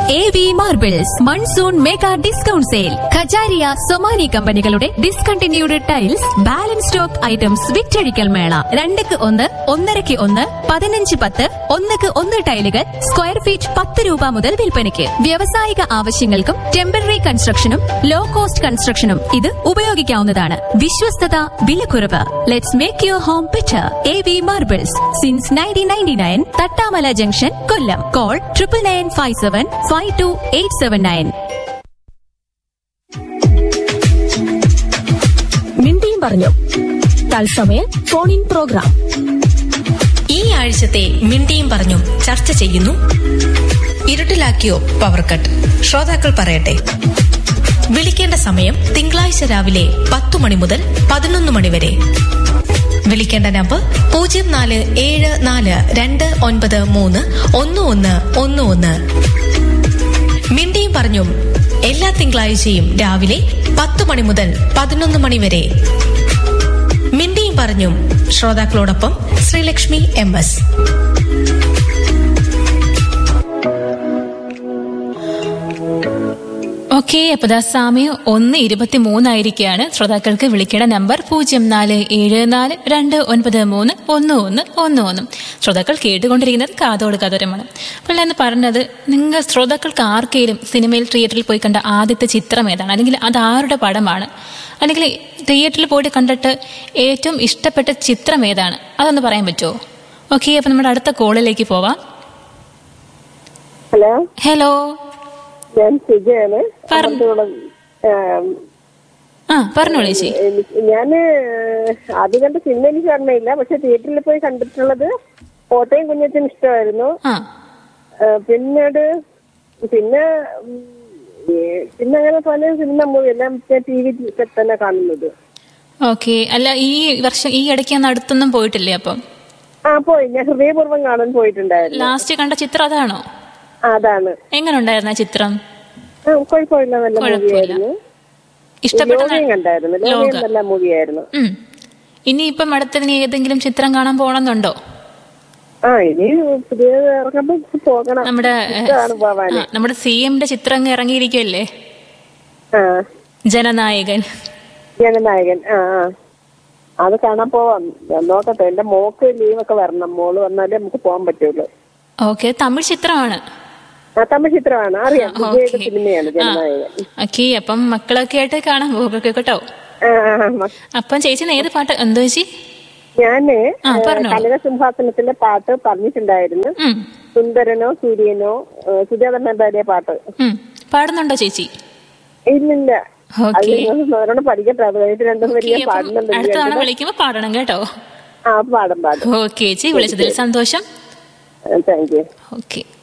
A V marbles monsoon mega discount sale Kajaria Somany കമ്പനികളുടെ discontinued tiles balance stock items വിറ്റഴിക്കൽ മേള രണ്ടക്ക് ഒന്ന് ഒന്നരക്ക് ഒന്ന് പതിനഞ്ച് പത്ത് ഒന്നക്ക് ഒന്ന് ടൈലുകൾ സ്ക്വയർ ഫീറ്റ് പത്ത് രൂപ മുതൽ വിൽപ്പനയ്ക്ക് വ്യാവസായിക ആവശ്യങ്ങൾക്കും ടെമ്പററി കൺസ്ട്രക്ഷനും ലോ കോസ്റ്റ് കൺസ്ട്രക്ഷനും ഇത് ഉപയോഗിക്കാവുന്നതാണ് വിശ്വസ്തത വിലക്കുറവ് let's make your home better A V marbles since nineteen ninety nine Thattamala junction Kollam call triple nine five seven five two eight seven nine മിണ്ടിയും പറഞ്ഞു തത്സമയ ഫോൺ ഇൻ പ്രോഗ്രാം ഈ ആഴ്ചത്തെ മിണ്ടിയും പറഞ്ഞും ചർച്ച ചെയ്യുന്നു ഇരുട്ടിലാക്കിയോ പവർ കട്ട് ശ്രോതാക്കൾ പറയട്ടെ വിളിക്കേണ്ട സമയം തിങ്കളാഴ്ച രാവിലെ പത്തു മണി മുതൽ പതിനൊന്ന് മണി വരെ വിളിക്കേണ്ട നമ്പർ പൂജ്യം നാല് ഏഴ് നാല് രണ്ട് ഒൻപത് മൂന്ന് ഒന്ന് ഒന്ന് ഒന്ന് ഒന്ന് മിണ്ടിയും പറഞ്ഞും എല്ലാ തിങ്കളാഴ്ചയും രാവിലെ പത്തു മണി മുതൽ പതിനൊന്ന് മണി വരെ മിണ്ടിയും പറഞ്ഞും ശ്രോതാക്കളോടൊപ്പം ശ്രീലക്ഷ്മി എം എസ് ഓക്കെ അപ്പൊ ദാ സമയം ഒന്ന് ഇരുപത്തി മൂന്നായിരിക്കുകയാണ് ശ്രോതാക്കൾക്ക് വിളിക്കേണ്ട നമ്പർ പൂജ്യം നാല് ഏഴ് നാല് രണ്ട് ഒൻപത് മൂന്ന് ഒന്ന് ഒന്ന് ഒന്ന് ഒന്ന് ശ്രോതാക്കൾ കേട്ടുകൊണ്ടിരിക്കുന്നത് കാതോട് കാതോരമാണ് അപ്പോൾ എന്ന് പറഞ്ഞത് നിങ്ങൾ ശ്രോതാക്കൾക്ക് ആർക്കെങ്കിലും സിനിമയിൽ തിയേറ്ററിൽ പോയി കണ്ട ആദ്യത്തെ ചിത്രം ഏതാണ് അല്ലെങ്കിൽ അത് ആരുടെ പടമാണ് അല്ലെങ്കിൽ തിയേറ്ററിൽ പോയിട്ട് കണ്ടിട്ട് ഏറ്റവും ഇഷ്ടപ്പെട്ട ചിത്രം ഏതാണ് അതൊന്ന് പറയാൻ പറ്റുമോ ഓക്കെ അപ്പൊ നമ്മുടെ അടുത്ത കോളിലേക്ക് പോവാം ഹലോ ഹലോ ഞാൻ സുജയാണ് പറ- അമർത്തുകുളം, ആം, ആ പറഞ്ഞോളൂ ചേച്ചി എനിക്ക് ഞാന് ആദ്യം കണ്ട സിനിമ എനിക്ക് ഓർമ്മയില്ല പക്ഷെ തിയേറ്ററിൽ പോയി കണ്ടിട്ടുള്ളത് കോട്ടയം കുഞ്ഞച്ചൻ ഇഷ്ടമായിരുന്നു ആ ആ, പിന്നീട് പിന്നെ ഉം, ഏ, പിന്നെ അങ്ങനെ പല സിനിമ മൂവി എല്ലാം ടി വി തന്നെ കാണുന്നത് ഓക്കെ അല്ല ഈ വർഷം ഈ ഇടയ്ക്ക് അന്ന് അടുത്തൊന്നും പോയിട്ടില്ലേ അപ്പം ആ പോയി ഞാൻ ഹൃദയപൂർവ്വം കാണാൻ പോയിട്ടുണ്ടായിരുന്നു ലാസ്റ്റ് കണ്ട ചിത്രം അതാണോ ആ, അതാണ് എങ്ങനെ ഉണ്ടായിരുന്നു ആ ചിത്രം ആ കുഴപ്പമില്ല നല്ല കുഴപ്പമില്ല. മൂവിയായിരുന്നു ഇഷ്ടപ്പെട്ട ന- ലോകയും കണ്ടായിരുന്നു ലോകയും ലോക. നല്ല മൂവിയായിരുന്നു ഉം. ഇനിയിപ്പം അടുത്തതിന് ഏതെങ്കിലും ചിത്രം കാണാൻ പോകണമെന്നുണ്ടോ ആ ഇനി പുതിയ ഇറങ്ങുമ്പോ പോകണം നമ്മുടെ ഏ, ഇഷ്ടമാണ് പോവാന് ആ, നമ്മുടെ സി എമ്മിന്റെ ചിത്രം അങ്ങ് ഇറങ്ങിയിരിക്കുമല്ലേ ആ ജനനായകൻ ജനനായകൻ ആ ആ അത് കാണാൻ പോവാം ഞാൻ നോക്കട്ടെ എന്റെ മോക്ക് ലീവൊക്കെ വരണം മോള് വന്നാലേ നമുക്ക് പോകാൻ പറ്റുള്ളൂ ഓക്കെ തമിഴ് ചിത്രമാണ് ആ തമിഴ് ചിത്രമാണ് അറിയാം വിജയുടെ സിനിമയാണ് ജനനായകൻ ഓക്കെ അപ്പം മക്കളൊക്കെ ആയിട്ട് കാണാൻ പോകുക കേട്ടോ ആ, ആ, മ- അപ്പം ചേച്ചി ഏത് പാട്ട് എന്തോ ചേച്ചി ഞാന് ആ, പറഞ്ഞോളൂ. കനക സിംഹാസനത്തിലെ പാട്ട് പറഞ്ഞിട്ടുണ്ടായിരുന്നു ഉം, സുന്ദരനോ സൂര്യനോ സുജാതമ്മ പാടിയ പാട്ട് ഉം. പാടുന്നുണ്ടോ ചേച്ചി ഇല്ലില്ല അത് ഓക്കെ നിങ്ങൾ ഒരെണ്ണം പഠിക്കട്ടെ അത് കഴിഞ്ഞിട്ട് രണ്ടും ഓക്കെ, വലിയ അപ്പം പാടുന്നുണ്ട് അടുത്ത തവണ വിളിക്കുമ്പോ പാടണം കേട്ടോ ആ പാടും പാടും ഓക്കെ ചേച്ചി വിളിച്ചതിൽ സന്തോഷം താങ്ക് യു ഓക്കെ